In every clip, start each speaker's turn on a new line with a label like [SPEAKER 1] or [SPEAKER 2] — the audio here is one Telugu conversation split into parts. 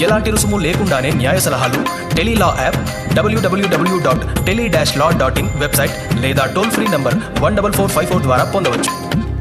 [SPEAKER 1] ఎలాంటి రుసుము లేకుండానే న్యాయ సలహాలు టెలీలా యాప్ డబ్ల్యూడబ్ల్యూడబ్ల్యూ dot tele dash law dot in website లేదా toll free number one double four five four ద్వారా పొందవచ్చు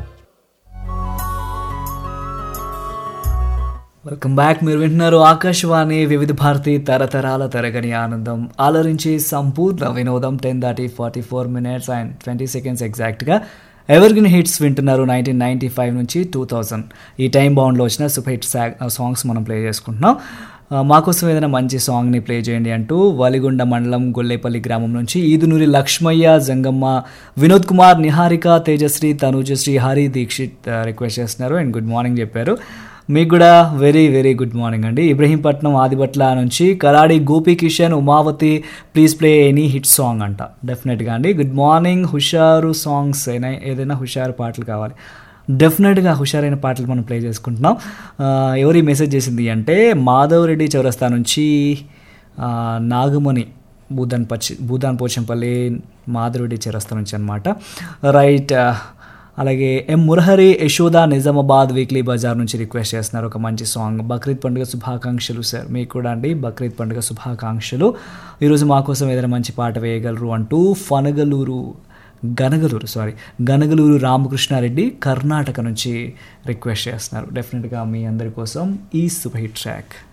[SPEAKER 2] వెల్కమ్ బ్యాక్ మీరు వింటున్నారు ఆకాశవాణి వివిధ భారతి తరతరాల తరగని ఆనందం ఆలరించి సంపూర్ణ వినోదం టెన్ దాటి forty four minutes and twenty seconds ఎగ్జాక్ట్గా ఎవర్గ్రీన్ హిట్స్ వింటున్నారు నైన్టీన్ నైంటీ ఫైవ్ నుంచి టూ థౌజండ్ ఈ టైం బౌండ్లో వచ్చిన సూపర్ హిట్ సాంగ్స్ మనం ప్లే చేసుకుంటున్నాం ఆ, మాకోసం ఏదైనా మంచి సాంగ్ని ప్లే చేయండి అంటూ వలిగొండ మండలం గొల్లేపల్లి గ్రామం నుంచి ఈదునూరి లక్ష్మయ్య జంగమ్మ వినోద్ కుమార్ నిహారిక తేజశ్రీ తనుజశ్రీ హరి దీక్షిత్ ఆ, రిక్వెస్ట్ చేస్తున్నారు అండ్ గుడ్ మార్నింగ్ చెప్పారు మీకు కూడా వెరీ వెరీ గుడ్ మార్నింగ్ అండి ఇబ్రహీంపట్నం ఆదిబట్ల నుంచి Kaladi Gopi Kishan Umavathi please play any hit song అంట డెఫినెట్గా అండి గుడ్ మార్నింగ్ హుషారు సాంగ్స్ అయినా ఏదైనా హుషారు పాటలు కావాలి డెఫినెట్గా హుషారైన పాటలు మనం ప్లే చేసుకుంటున్నాం ఆ, ఎవరి మెసేజ్ చేసింది అంటే మాధవ్ రెడ్డి చౌరస్తా నుంచి ఆ, నాగమణి భూదాన్ పచ్చి భూదాన్ పోచంపల్లి మాధవరెడ్డి చౌరస్తా నుంచి అనమాట రైట్ ఆ, అలాగే ఎం మురహరి యశోద నిజామాబాద్ వీక్లీ బజార్ నుంచి రిక్వెస్ట్ చేస్తున్నారు ఒక మంచి సాంగ్ బక్రీద్ పండుగ శుభాకాంక్షలు సార్ మీకు కూడా అండి బక్రీద్ పండుగ శుభాకాంక్షలు ఈరోజు మా కోసం ఏదైనా మంచి పాట వేయగలరు అంటూ ఫనగలూరు గనగలూరు సారీ గనగలూరు రామకృష్ణారెడ్డి కర్ణాటక నుంచి రిక్వెస్ట్ చేస్తున్నారు డెఫినెట్గా మీ అందరి కోసం ఈ సూపర్ హిట్ ట్రాక్